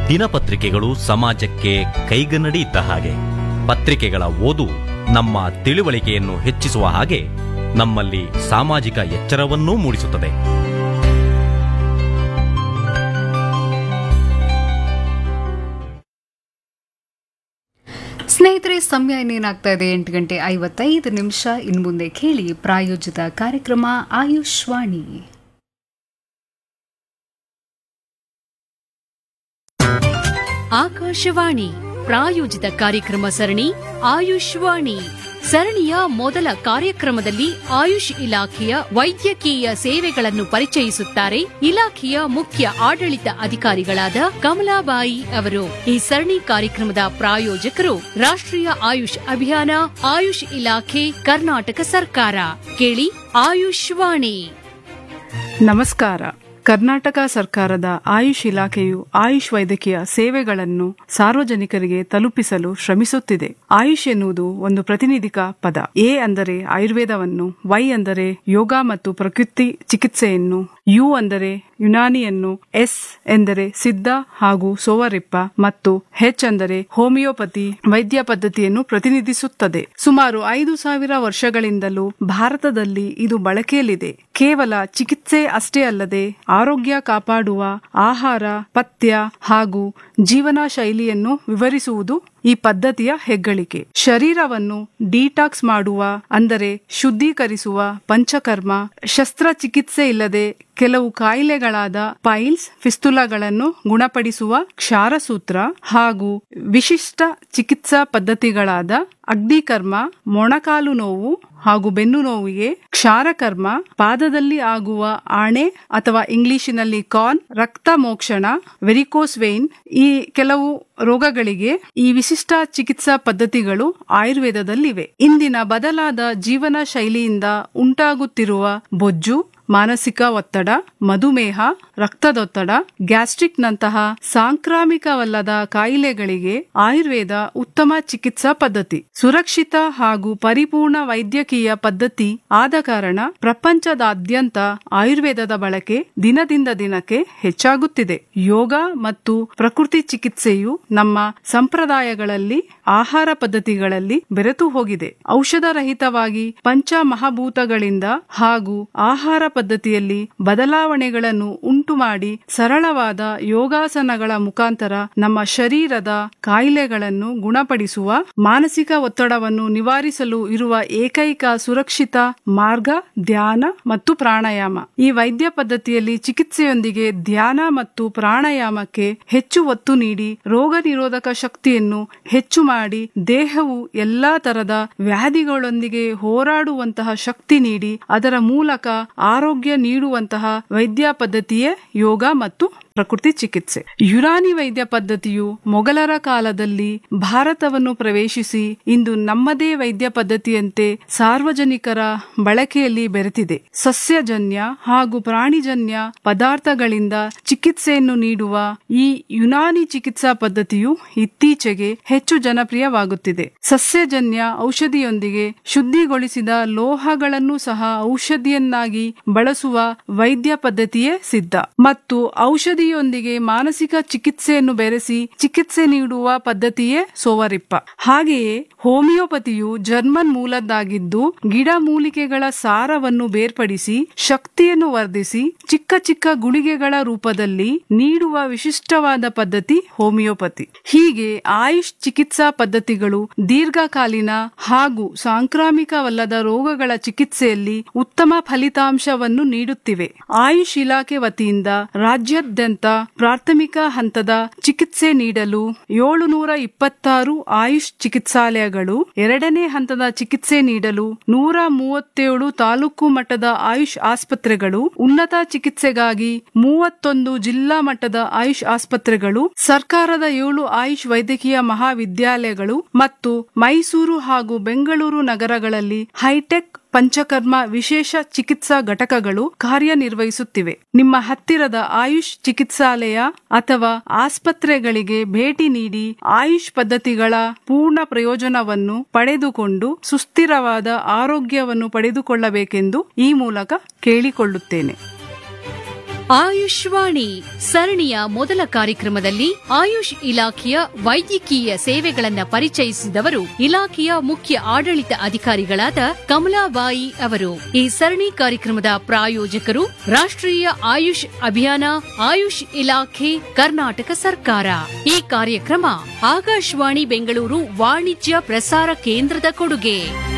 ದಿನಪತ್ರಿಕೆಗಳು ಸಮಾಜಕ್ಕೆ ಕೈಗನ್ನಡಿ ಇದ್ದ ಹಾಗೆ ಪತ್ರಿಕೆಗಳ ಓದು ನಮ್ಮ ತಿಳುವಳಿಕೆಯನ್ನು ಹೆಚ್ಚಿಸುವ ಹಾಗೆ ನಮ್ಮಲ್ಲಿ ಸಾಮಾಜಿಕ ಎಚ್ಚರವನ್ನೂ ಮೂಡಿಸುತ್ತದೆ ಸ್ನೇಹಿತರೆ ಸಮಯ ಇನ್ನೇನಾಗ್ತಾ ಇದೆ ಎಂಟು ಗಂಟೆ ಐವತ್ತೈದು ನಿಮಿಷ ಇನ್ನು ಮುಂದೆ ಕೇಳಿ ಪ್ರಾಯೋಜಿತ ಕಾರ್ಯಕ್ರಮ ಆಯುಷ್ವಾಣಿ ಆಕಾಶವಾಣಿ ಪ್ರಾಯೋಜಿತ ಕಾರ್ಯಕ್ರಮ ಸರಣಿ ಆಯುಷ್ವಾಣಿ ಸರಣಿಯ ಮೊದಲ ಕಾರ್ಯಕ್ರಮದಲ್ಲಿ ಆಯುಷ್ ಇಲಾಖೆಯ ವೈದ್ಯಕೀಯ ಸೇವೆಗಳನ್ನು ಪರಿಚಯಿಸುತ್ತಾರೆ ಇಲಾಖೆಯ ಮುಖ್ಯ ಆಡಳಿತ ಅಧಿಕಾರಿಗಳಾದ ಕಮಲಾಬಾಯಿ ಅವರು ಈ ಸರಣಿ ಕಾರ್ಯಕ್ರಮದ ಪ್ರಾಯೋಜಕರು ರಾಷ್ಟ್ರೀಯ ಆಯುಷ್ ಅಭಿಯಾನ ಆಯುಷ್ ಇಲಾಖೆ ಕರ್ನಾಟಕ ಸರ್ಕಾರ ಕೇಳಿ ಆಯುಷ್ವಾಣಿ ನಮಸ್ಕಾರ ಕರ್ನಾಟಕ ಸರ್ಕಾರದ ಆಯುಷ್ ಇಲಾಖೆಯು ಆಯುಷ್ ವೈದ್ಯಕೀಯ ಸೇವೆಗಳನ್ನು ಸಾರ್ವಜನಿಕರಿಗೆ ತಲುಪಿಸಲು ಶ್ರಮಿಸುತ್ತಿದೆ ಆಯುಷ್ ಎನ್ನುವುದು ಒಂದು ಪ್ರತಿನಿಧಿಕ ಪದ ಎ ಅಂದರೆ ಆಯುರ್ವೇದವನ್ನು ವೈ ಅಂದರೆ ಯೋಗ ಮತ್ತು ಪ್ರಕೃತಿ ಚಿಕಿತ್ಸೆಯನ್ನು ಯು ಅಂದರೆ ಯುನಾನಿಯನ್ನು ಎಸ್ ಎಂದರೆ ಸಿದ್ಧ ಹಾಗೂ ಸೋವರಿಪ್ಪ ಮತ್ತು ಹೆಚ್ ಅಂದರೆ ಹೋಮಿಯೋಪತಿ ವೈದ್ಯ ಪದ್ಧತಿಯನ್ನು ಪ್ರತಿನಿಧಿಸುತ್ತದೆ ಸುಮಾರು ಐದು ಸಾವಿರ ವರ್ಷಗಳಿಂದಲೂ ಭಾರತದಲ್ಲಿ ಇದು ಬಳಕೆಯಲ್ಲಿದೆ ಕೇವಲ ಚಿಕಿತ್ಸೆ ಅಷ್ಟೇ ಅಲ್ಲದೆ ಆರೋಗ್ಯ ಕಾಪಾಡುವ ಆಹಾರ ಪಥ್ಯ ಹಾಗೂ ಜೀವನ ಶೈಲಿಯನ್ನು ವಿವರಿಸುವುದು ಈ ಪದ್ಧತಿಯ ಹೆಗ್ಗಳಿಕೆ ಶರೀರವನ್ನು ಡಿಟಾಕ್ಸ್ ಮಾಡುವ ಅಂದರೆ ಶುದ್ಧೀಕರಿಸುವ ಪಂಚಕರ್ಮ ಶಸ್ತ್ರಚಿಕಿತ್ಸೆ ಇಲ್ಲದೆ ಕೆಲವು ಕಾಯಿಲೆಗಳಾದ ಪೈಲ್ಸ್ ಫಿಸ್ತುಲಗಳನ್ನು ಗುಣಪಡಿಸುವ ಕ್ಷಾರಸೂತ್ರ ಹಾಗೂ ವಿಶಿಷ್ಟ ಚಿಕಿತ್ಸಾ ಪದ್ಧತಿಗಳಾದ ಅಗ್ನಿಕರ್ಮ ಮೊಣಕಾಲು ನೋವು ಹಾಗೂ ಬೆನ್ನು ನೋವಿಗೆ ಕ್ಷಾರಕರ್ಮ ಪಾದದಲ್ಲಿ ಆಗುವ ಆಣೆ ಅಥವಾ ಇಂಗ್ಲಿಶಿನಲ್ಲಿ ಕಾನ್ ರಕ್ತ ಮೋಕ್ಷಣ ವೆರಿಕೋಸ್ ವೇನ್ ಈ ಕೆಲವು ರೋಗಗಳಿಗೆ ಈ ವಿಶಿಷ್ಟ ಚಿಕಿತ್ಸಾ ಪದ್ಧತಿಗಳು ಆಯುರ್ವೇದದಲ್ಲಿವೆ ಇಂದಿನ ಬದಲಾದ ಜೀವನ ಶೈಲಿಯಿಂದ ಉಂಟಾಗುತ್ತಿರುವ ಬೊಜ್ಜು ಮಾನಸಿಕ ಒತ್ತಡ ಮಧುಮೇಹ ರಕ್ತದೊತ್ತಡ ಗ್ಯಾಸ್ಟ್ರಿಕ್ ನಂತಹ ಸಾಂಕ್ರಾಮಿಕವಲ್ಲದ ಕಾಯಿಲೆಗಳಿಗೆ ಆಯುರ್ವೇದ ಉತ್ತಮ ಚಿಕಿತ್ಸಾ ಪದ್ಧತಿ ಸುರಕ್ಷಿತ ಹಾಗೂ ಪರಿಪೂರ್ಣ ವೈದ್ಯಕೀಯ ಪದ್ಧತಿ ಆದ ಕಾರಣ ಪ್ರಪಂಚದಾದ್ಯಂತ ಆಯುರ್ವೇದದ ಬಳಕೆ ದಿನದಿಂದ ದಿನಕ್ಕೆ ಹೆಚ್ಚಾಗುತ್ತಿದೆ ಯೋಗ ಮತ್ತು ಪ್ರಕೃತಿ ಚಿಕಿತ್ಸೆಯು ನಮ್ಮ ಸಂಪ್ರದಾಯಗಳಲ್ಲಿ ಆಹಾರ ಪದ್ಧತಿಗಳಲ್ಲಿ ಬೆರೆತು ಹೋಗಿದೆ ಔಷಧ ರಹಿತವಾಗಿ ಪಂಚ ಮಹಾಭೂತಗಳಿಂದ ಹಾಗೂ ಆಹಾರ ಪದ್ಧತಿಯಲ್ಲಿ ಬದಲಾವಣೆಗಳನ್ನು ಉಂಟು ಮಾಡಿ ಸರಳವಾದ ಯೋಗಾಸನಗಳ ಮುಖಾಂತರ ನಮ್ಮ ಶರೀರದ ಕಾಯಿಲೆಗಳನ್ನು ಗುಣಪಡಿಸುವ ಮಾನಸಿಕ ಒತ್ತಡವನ್ನು ನಿವಾರಿಸಲು ಇರುವ ಏಕೈಕ ಸುರಕ್ಷಿತ ಮಾರ್ಗ ಧ್ಯಾನ ಮತ್ತು ಪ್ರಾಣಾಯಾಮ ಈ ವೈದ್ಯ ಪದ್ಧತಿಯಲ್ಲಿ ಚಿಕಿತ್ಸೆಯೊಂದಿಗೆ ಧ್ಯಾನ ಮತ್ತು ಪ್ರಾಣಾಯಾಮಕ್ಕೆ ಹೆಚ್ಚು ಒತ್ತು ನೀಡಿ ರೋಗ ನಿರೋಧಕ ಶಕ್ತಿಯನ್ನು ಹೆಚ್ಚು ಮಾಡಿ ದೇಹವು ಎಲ್ಲಾ ತರದ ವ್ಯಾಧಿಗಳೊಂದಿಗೆ ಹೋರಾಡುವಂತಹ ಶಕ್ತಿ ನೀಡಿ ಅದರ ಮೂಲಕ ಆರೋಗ್ಯ ನೀಡುವಂತಹ ವೈದ್ಯ ಪದ್ಧತಿಯೇ ಯೋಗ ಮತ್ತು ಪ್ರಕೃತಿ ಚಿಕಿತ್ಸೆ ಯುನಾನಿ ವೈದ್ಯ ಪದ್ಧತಿಯು ಮೊಘಲರ ಕಾಲದಲ್ಲಿ ಭಾರತವನ್ನು ಪ್ರವೇಶಿಸಿ ಇಂದು ನಮ್ಮದೇ ವೈದ್ಯ ಪದ್ಧತಿಯಂತೆ ಸಾರ್ವಜನಿಕರ ಬಳಕೆಯಲ್ಲಿ ಬೆರೆತಿದೆ ಸಸ್ಯಜನ್ಯ ಹಾಗೂ ಪ್ರಾಣಿಜನ್ಯ ಪದಾರ್ಥಗಳಿಂದ ಚಿಕಿತ್ಸೆಯನ್ನು ನೀಡುವ ಈ ಯುನಾನಿ ಚಿಕಿತ್ಸಾ ಪದ್ಧತಿಯು ಇತ್ತೀಚೆಗೆ ಹೆಚ್ಚು ಜನಪ್ರಿಯವಾಗುತ್ತಿದೆ ಸಸ್ಯಜನ್ಯ ಔಷಧಿಯೊಂದಿಗೆ ಶುದ್ಧಿಗೊಳಿಸಿದ ಲೋಹಗಳನ್ನು ಸಹ ಔಷಧಿಯನ್ನಾಗಿ ಬಳಸುವ ವೈದ್ಯ ಪದ್ಧತಿಯೇ ಸಿದ್ಧ ಮತ್ತು ಔಷಧಿಯೊಂದಿಗೆ ಮಾನಸಿಕ ಚಿಕಿತ್ಸೆಯನ್ನು ಬೆರೆಸಿ ಚಿಕಿತ್ಸೆ ನೀಡುವ ಪದ್ಧತಿಯೇ ಸೋವರಿಪ್ಪ ಹಾಗೆಯೇ ಹೋಮಿಯೋಪತಿಯು ಜರ್ಮನ್ ಮೂಲದ್ದಾಗಿದ್ದು ಗಿಡಮೂಲಿಕೆಗಳ ಸಾರವನ್ನು ಬೇರ್ಪಡಿಸಿ ಶಕ್ತಿಯನ್ನು ವರ್ಧಿಸಿ ಚಿಕ್ಕ ಚಿಕ್ಕ ಗುಳಿಗೆಗಳ ರೂಪದಲ್ಲಿ ನೀಡುವ ವಿಶಿಷ್ಟವಾದ ಪದ್ಧತಿ ಹೋಮಿಯೋಪತಿ ಹೀಗೆ ಆಯುಷ್ ಚಿಕಿತ್ಸಾ ಪದ್ಧತಿಗಳು ದೀರ್ಘಕಾಲೀನ ಹಾಗೂ ಸಾಂಕ್ರಾಮಿಕವಲ್ಲದ ರೋಗಗಳ ಚಿಕಿತ್ಸೆಯಲ್ಲಿ ಉತ್ತಮ ಫಲಿತಾಂಶವನ್ನು ನೀಡುತ್ತಿವೆ ಆಯುಷ್ ಇಲಾಖೆ ವತಿಯಿಂದ ರಾಜ್ಯಾದ್ಯಂತ ಪ್ರಾಥಮಿಕ ಹಂತದ ಚಿಕಿತ್ಸೆ ನೀಡಲು ಏಳುನೂರ ಇಪ್ಪತ್ತಾರು ಆಯುಷ್ ಚಿಕಿತ್ಸಾಲಯಗಳು ಎರಡನೇ ಹಂತದ ಚಿಕಿತ್ಸೆ ನೀಡಲು ನೂರ ಮೂವತ್ತೇಳು ತಾಲೂಕು ಮಟ್ಟದ ಆಯುಷ್ ಆಸ್ಪತ್ರೆಗಳು ಉನ್ನತ ಚಿಕಿತ್ಸೆಗಾಗಿ ಮೂವತ್ತೊಂದು ಜಿಲ್ಲಾ ಮಟ್ಟದ ಆಯುಷ್ ಆಸ್ಪತ್ರೆಗಳು ಸರ್ಕಾರದ ಏಳು ಆಯುಷ್ ವೈದ್ಯಕೀಯ ಮಹಾವಿದ್ಯಾಲಯಗಳು ಮತ್ತು ಮೈಸೂರು ಹಾಗೂ ಬೆಂಗಳೂರು ನಗರಗಳಲ್ಲಿ ಹೈಟೆಕ್ ಪಂಚಕರ್ಮ ವಿಶೇಷ ಚಿಕಿತ್ಸಾ ಘಟಕಗಳು ಕಾರ್ಯನಿರ್ವಹಿಸುತ್ತಿವೆ ನಿಮ್ಮ ಹತ್ತಿರದ ಆಯುಷ್ ಚಿಕಿತ್ಸಾಲಯ ಅಥವಾ ಆಸ್ಪತ್ರೆಗಳಿಗೆ ಭೇಟಿ ನೀಡಿ ಆಯುಷ್ ಪದ್ಧತಿಗಳ ಪೂರ್ಣ ಪ್ರಯೋಜನವನ್ನು ಪಡೆದುಕೊಂಡು ಸುಸ್ಥಿರವಾದ ಆರೋಗ್ಯವನ್ನು ಪಡೆದುಕೊಳ್ಳಬೇಕೆಂದು ಈ ಮೂಲಕ ಕೇಳಿಕೊಳ್ಳುತ್ತೇನೆ ಆಯುಷ್ವಾಣಿ ಸರಣಿಯ ಮೊದಲ ಕಾರ್ಯಕ್ರಮದಲ್ಲಿ ಆಯುಷ್ ಇಲಾಖೆಯ ವೈದ್ಯಕೀಯ ಸೇವೆಗಳನ್ನ ಪರಿಚಯಿಸಿದವರು ಇಲಾಖೆಯ ಮುಖ್ಯ ಆಡಳಿತ ಅಧಿಕಾರಿಗಳಾದ ಕಮಲಾಬಾಯಿ ಅವರು ಈ ಸರಣಿ ಕಾರ್ಯಕ್ರಮದ ಪ್ರಾಯೋಜಕರು ರಾಷ್ಟ್ರೀಯ ಆಯುಷ್ ಅಭಿಯಾನ ಆಯುಷ್ ಇಲಾಖೆ ಕರ್ನಾಟಕ ಸರ್ಕಾರ ಈ ಕಾರ್ಯಕ್ರಮ ಆಕಾಶವಾಣಿ ಬೆಂಗಳೂರು ವಾಣಿಜ್ಯ ಪ್ರಸಾರ ಕೇಂದ್ರದ ಕೊಡುಗೆ